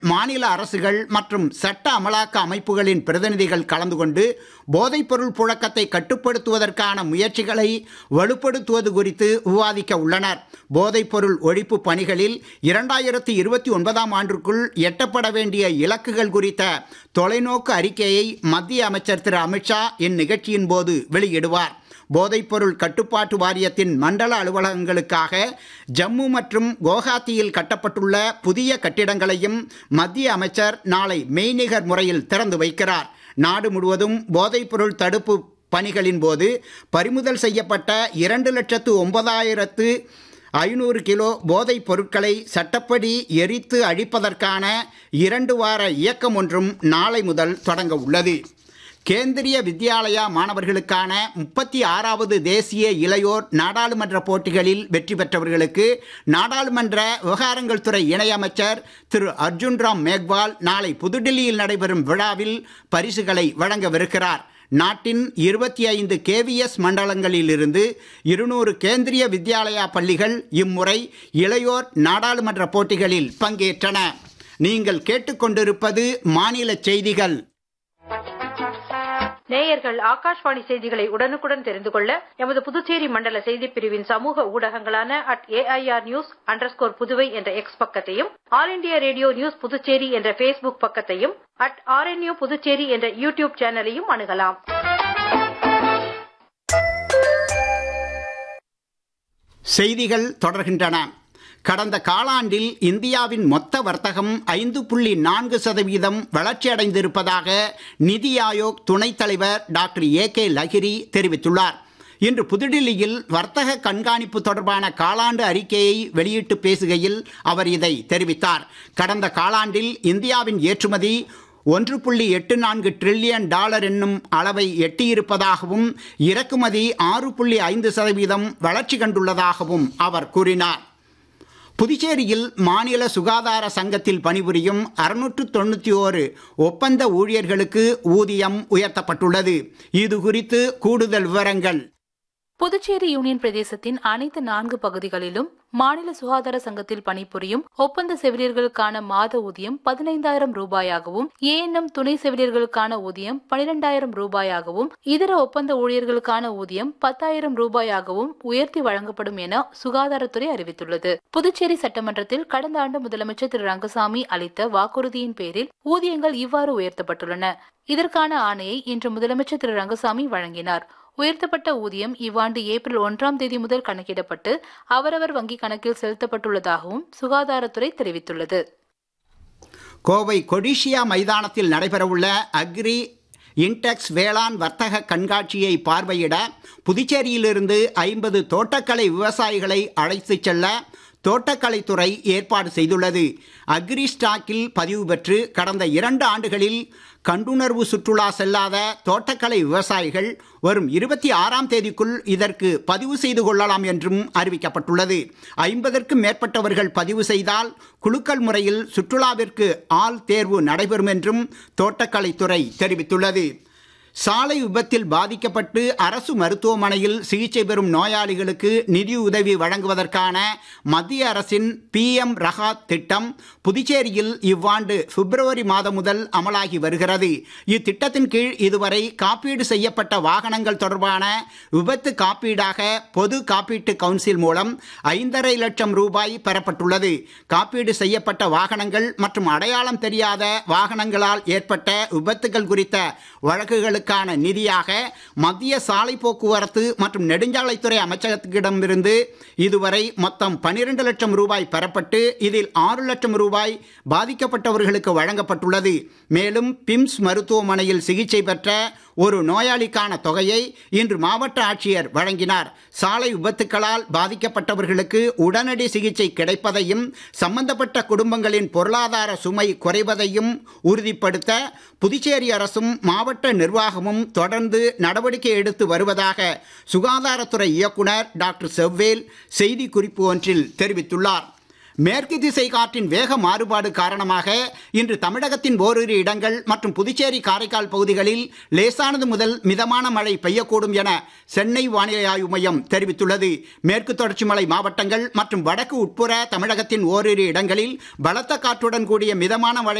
மாநில அரசுகள் மற்றும் சட்ட அமலாக்க அமைப்புகளின் பிரதிநிதிகள் கலந்து கொண்டு போதைப்பொருள் புழக்கத்தை கட்டுப்படுத்துவதற்கான முயற்சிகளை வலுப்படுத்துவது குறித்து விவாதிக்க உள்ளனர் போதைப்பொருள் ஒழிப்பு பணிகளில் இரண்டாயிரத்தி இருபத்தி ஒன்பதாம் ஆண்டிற்குள் எட்டப்பட வேண்டிய இலக்குகள் குறித்த தொலைநோக்கு அறிக்கையை மத்திய அமைச்சர் திரு அமித்ஷா இந்நிகழ்ச்சியின் போது வெளியிடுவார் போதைப்பொருள் கட்டுப்பாட்டு வாரியத்தின் மண்டல அலுவலகங்களுக்காக ஜம்மு மற்றும் குவஹாத்தியில் கட்டப்பட்டுள்ள புதிய கட்டிடங்களையும் மத்திய அமைச்சர் நாளை மெய்நிகர் முறையில் திறந்து வைக்கிறார் நாடு முழுவதும் போதைப்பொருள் தடுப்பு பணிகளின் போது பறிமுதல் செய்யப்பட்ட இரண்டு லட்சத்து ஒன்பதாயிரத்து ஐநூறு கிலோ போதைப் பொருட்களை சட்டப்படி எரித்து அழிப்பதற்கான இரண்டு வார இயக்கம் ஒன்றும் நாளை முதல் தொடங்க உள்ளது கேந்திரிய வித்யாலயா மாணவர்களுக்கான முப்பத்தி ஆறாவது தேசிய இளையோர் நாடாளுமன்ற போட்டிகளில் வெற்றி பெற்றவர்களுக்கு நாடாளுமன்ற விவகாரங்கள் துறை இணையமைச்சர் திரு அர்ஜுன் ராம் மேக்வால் நாளை புதுடில்லியில் நடைபெறும் விழாவில் பரிசுகளை வழங்கவிருக்கிறார் நாட்டின் இருபத்தி ஐந்து கேவிஎஸ் மண்டலங்களிலிருந்து இருநூறு கேந்திரிய வித்யாலயா பள்ளிகள் இம்முறை இளையோர் நாடாளுமன்ற போட்டிகளில் பங்கேற்றன நீங்கள் கேட்டுக்கொண்டிருப்பது மாநில செய்திகள் நேயர்கள் ஆகாஷ்வாணி செய்திகளை உடனுக்குடன் தெரிந்து கொள்ள எமது புதுச்சேரி மண்டல செய்திப் பிரிவின் சமூக ஊடகங்களான at AIR news underscore Puduvai என்ற எக்ஸ் பக்கத்தையும் all India radio news Puducherry என்ற ஃபேஸ்புக் பக்கத்தையும் அட் ஆர்என்யூ புதுச்சேரி என்ற யூடியூப் சேனலையும் அணுகலாம் செய்திகள் தொடர்கின்றன கடந்த காலாண்டில் இந்தியாவின் மொத்த வர்த்தகம் ஐந்து புள்ளி நான்கு சதவீதம் வளர்ச்சியடைந்திருப்பதாக நிதி ஆயோக் துணைத் தலைவர் டாக்டர் ஏ கே லகிரி தெரிவித்துள்ளார் இன்று புதுடில்லியில் வர்த்தக கண்காணிப்பு தொடர்பான காலாண்டு அறிக்கையை வெளியிட்டு பேசுகையில் அவர் இதை தெரிவித்தார் கடந்த காலாண்டில் இந்தியாவின் ஏற்றுமதி ஒன்று புள்ளி எட்டு நான்கு டிரில்லியன் டாலர் என்னும் அளவை எட்டியிருப்பதாகவும் இறக்குமதி ஆறு புள்ளி ஐந்து சதவீதம் வளர்ச்சி கண்டுள்ளதாகவும் அவர் கூறினார் புதுச்சேரியில் மாநில சுகாதார சங்கத்தில் பணிபுரியும் அறுநூற்று தொண்ணூற்றி ஓரு ஒப்பந்த ஊழியர்களுக்கு ஊதியம் உயர்த்தப்பட்டுள்ளது இது குறித்து கூடுதல் விவரங்கள் புதுச்சேரி யூனியன் பிரதேசத்தின் அனைத்து நான்கு பகுதிகளிலும் மாநில சுகாதார சங்கத்தில் பணிபுரியும் ஒப்பந்த செவிலியர்களுக்கான மாத ஊதியம் பதினைந்தாயிரம் ரூபாயாகவும் ஏஎன்எம் துணை செவிலியர்களுக்கான ஊதியம் பனிரெண்டாயிரம் ரூபாயாகவும் இதர ஒப்பந்த ஊழியர்களுக்கான ஊதியம் பத்தாயிரம் ரூபாயாகவும் உயர்த்தி வழங்கப்படும் என சுகாதாரத்துறை அறிவித்துள்ளது புதுச்சேரி சட்டமன்றத்தில் கடந்த ஆண்டு முதலமைச்சர் திரு ரங்கசாமி அளித்த வாக்குறுதியின் பேரில் ஊதியங்கள் இவ்வாறு உயர்த்தப்பட்டுள்ளன இதற்கான ஆணையை இன்று முதலமைச்சர் திரு ரங்கசாமி வழங்கினார் உயர்த்தப்பட்ட ஊதியம் இவ்வாண்டு ஏப்ரல் ஒன்றாம் தேதி முதல் கணக்கிடப்பட்டு அவரவர் வங்கி கணக்கில் செலுத்தப்பட்டுள்ளதாகவும் சுகாதாரத்துறை தெரிவித்துள்ளது கோவை கொடிஷியா மைதானத்தில் நடைபெறவுள்ள அக்ரி இன்டெக்ஸ் வேளாண் வர்த்தக கண்காட்சியை பார்வையிட புதுச்சேரியிலிருந்து ஐம்பது தோட்டக்கலை விவசாயிகளை அழைத்துச் செல்ல தோட்டக்கலைத்துறை ஏற்பாடு செய்துள்ளது அக்ரி ஸ்டாக்கில் பதிவு பெற்று கடந்த இரண்டு ஆண்டுகளில் கண்டுணர்வு சுற்றுலா செல்லாத தோட்டக்கலை விவசாயிகள் வரும் இருபத்தி ஆறாம் தேதிக்குள் இதற்கு பதிவு செய்து கொள்ளலாம் என்றும் அறிவிக்கப்பட்டுள்ளது ஐம்பதற்கும் மேற்பட்டவர்கள் பதிவு செய்தால் குலுக்கல் முறையில் சுற்றுலாவிற்கு ஆள் தேர்வு நடைபெறும் என்றும் தோட்டக்கலைத்துறை தெரிவித்துள்ளது சாலை விபத்தில் பாதிக்கப்பட்டு அரசு மருத்துவமனையில் சிகிச்சை பெறும் நோயாளிகளுக்கு நிதி உதவி வழங்குவதற்கான மத்திய அரசின் பி எம் ரகாத் திட்டம் புதுச்சேரியில் இவ்வாண்டு பிப்ரவரி மாதம் முதல் அமலாகி வருகிறது இத்திட்டத்தின் கீழ் இதுவரை காப்பீடு செய்யப்பட்ட வாகனங்கள் தொடர்பான விபத்து காப்பீடாக பொது காப்பீட்டு கவுன்சில் மூலம் ஐந்தரை லட்சம் ரூபாய் பெறப்பட்டுள்ளது காப்பீடு செய்யப்பட்ட வாகனங்கள் மற்றும் அடையாளம் தெரியாத வாகனங்களால் ஏற்பட்ட விபத்துகள் குறித்த வழக்குகளுக்கான நிதியாக மத்திய சாலை போக்குவரத்து மற்றும் நெடுஞ்சாலைத்துறை அமைச்சகத்திடமிருந்து இதுவரை மொத்தம் பனிரெண்டு லட்சம் ரூபாய் பெறப்பட்டு இதில் ஆறு லட்சம் ரூபாய் பாதிக்கப்பட்டவர்களுக்கு வழங்கப்பட்டுள்ளது மேலும் பிம்ஸ் மருத்துவமனையில் சிகிச்சை பெற்ற ஒரு நோயாளிக்கான தொகையை இன்று மாவட்ட ஆட்சியர் வழங்கினார் சாலை விபத்துக்களால் பாதிக்கப்பட்டவர்களுக்கு உடனடி சிகிச்சை கிடைப்பதையும் சம்பந்தப்பட்ட குடும்பங்களின் பொருளாதார சுமை குறைவதையும் உறுதிப்படுத்த புதுச்சேரி அரசும் மாவட்ட நிர்வாகமும் தொடர்ந்து நடவடிக்கை எடுத்து வருவதாக சுகாதாரத்துறை இயக்குனர் டாக்டர் செவ்வேல் செய்திக்குறிப்பு ஒன்றில் தெரிவித்துள்ளார் மேற்கு திசை காற்றின் வேக மாறுபாடு காரணமாக இன்று தமிழகத்தின் ஓரிரு இடங்கள் மற்றும் புதுச்சேரி காரைக்கால் பகுதிகளில் லேசானது முதல் மிதமான மழை பெய்யக்கூடும் என சென்னை வானிலை ஆய்வு மையம் தெரிவித்துள்ளது மேற்கு தொடர்ச்சி மலை மாவட்டங்கள் மற்றும் வடக்கு உட்புற தமிழகத்தின் ஓரிரு இடங்களில் பலத்த காற்றுடன் கூடிய மிதமான மழை